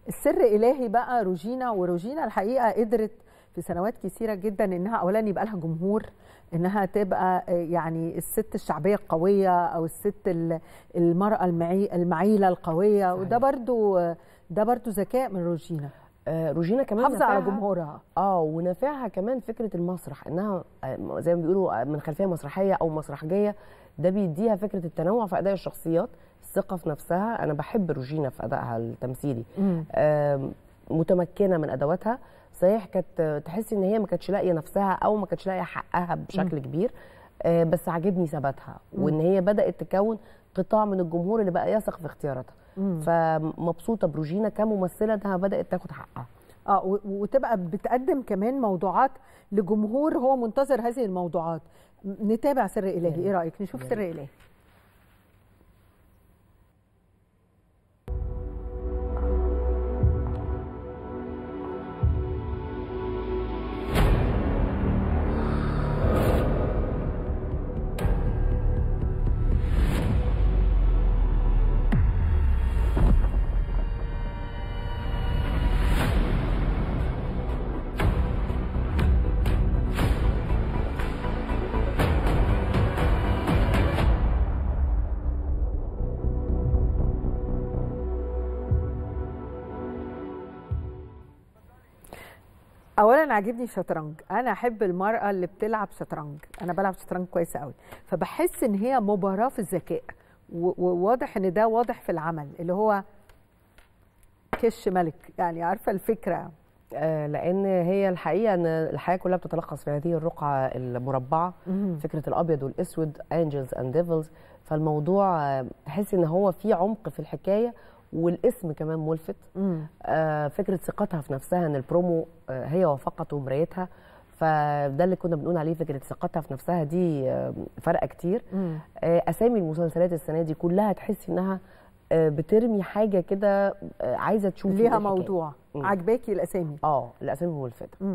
السر الهي بقى روجينا وروجينا الحقيقه قدرت في سنوات كثيره جدا انها اولا يبقى لها جمهور انها تبقى يعني الست الشعبيه القويه او الست المراه المعي المعيله القويه صحيح. وده برضو ده برضو ذكاء من روجينا آه روجينا كمان حافظه على جمهورها اه ونافعها كمان فكره المسرح انها زي ما بيقولوا من خلفيه مسرحيه او مسرحجيه ده بيديها فكره التنوع في اداء الشخصيات الثقه في نفسها انا بحب روجينا في ادائها التمثيلي آه متمكنه من ادواتها صحيح كانت تحسي ان هي ما كانتش لاقيه نفسها او ما كانتش لاقيه حقها بشكل م. كبير آه بس عاجبني ثباتها وان هي بدات تكون قطاع من الجمهور اللي بقى يثق في اختياراتها فمبسوطه بروجينا كممثله انها بدات تاخد حقها اه وتبقى بتقدم كمان موضوعات لجمهور هو منتظر هذه الموضوعات نتابع سر الهي ايه رايك نشوف سر الهي اولا عاجبني الشطرنج انا احب المراه اللي بتلعب شطرنج انا بلعب شطرنج كويس قوي فبحس ان هي مباراه في الذكاء وواضح ان ده واضح في العمل اللي هو كش ملك يعني عارفه الفكره آه لان هي الحقيقه ان الحياه كلها بتتلخص في هذه الرقعه المربعه مم. فكره الابيض والاسود انجلز اند ديفلز فالموضوع تحسي ان هو في عمق في الحكايه والاسم كمان ملفت آه فكره ثقتها في نفسها ان البرومو آه هي وفقت ومرايتها فده اللي كنا بنقول عليه فكره ثقتها في نفسها دي آه فرقه كتير آه اسامي المسلسلات السنه دي كلها تحسي انها آه بترمي حاجه كده آه عايزه تشوفي ليها موضوع عجباكي الاسامي اه الاسامي ملفته